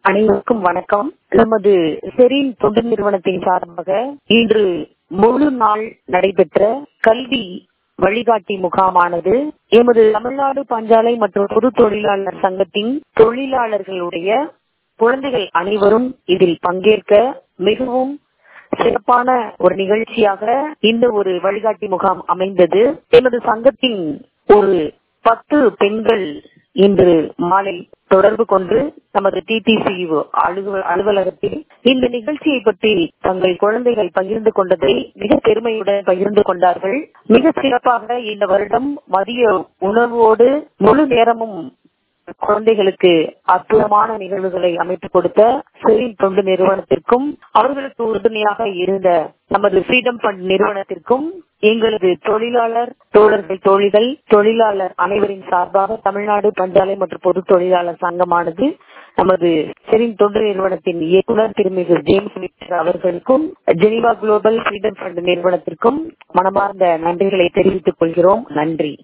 அனைவருக்கும் வணக்கம் நமது செரீன் தொண்டு நிறுவனத்தின் சார்பாக இன்று முழு நாள் நடைபெற்ற கல்வி வழிகாட்டி முகாமானது எமது தமிழ்நாடு பஞ்சாலை மற்றும் பொது தொழிலாளர் சங்கத்தின் தொழிலாளர்களுடைய குழந்தைகள் அனைவரும் இதில் பங்கேற்க மிகவும் சிறப்பான ஒரு நிகழ்ச்சியாக இந்த ஒரு வழிகாட்டி முகாம் அமைந்தது எமது சங்கத்தின் ஒரு பத்து பெண்கள் இன்று மாலை தொடர்பு கொண்டு நமது டிடிசி அலுவலகத்தில் இந்த நிகழ்ச்சியை பற்றி தங்கள் குழந்தைகள் பகிர்ந்து கொண்டதை மிக பெருமையுடன் பகிர்ந்து கொண்டார்கள் மிக சிறப்பாக இந்த வருடம் மதிய உணர்வோடு முழு நேரமும் குழந்தைகளுக்கு அற்புதமான நிகழ்வுகளை அமைத்துக் கொடுத்த செரின் தொண்டு நிறுவனத்திற்கும் அவர்களுக்கு உறுதுணையாக இருந்த நமது ஃப்ரீடம் ஃபண்ட் நிறுவனத்திற்கும் எங்களது தொழிலாளர் தோழர்கள் தோழிகள் தொழிலாளர் அனைவரின் சார்பாக தமிழ்நாடு பஞ்சாலை மற்றும் பொது தொழிலாளர் சங்கமானது நமது செரின் தொண்டு நிறுவனத்தின் இயக்குனர் திருமிகு ஜேம்ஸ் விக்டர் அவர்களுக்கும் ஜெனிவா குளோபல் ஃப்ரீடம் ஃபண்ட் நிறுவனத்திற்கும் மனமார்ந்த நன்றிகளை தெரிவித்துக் கொள்கிறோம் நன்றி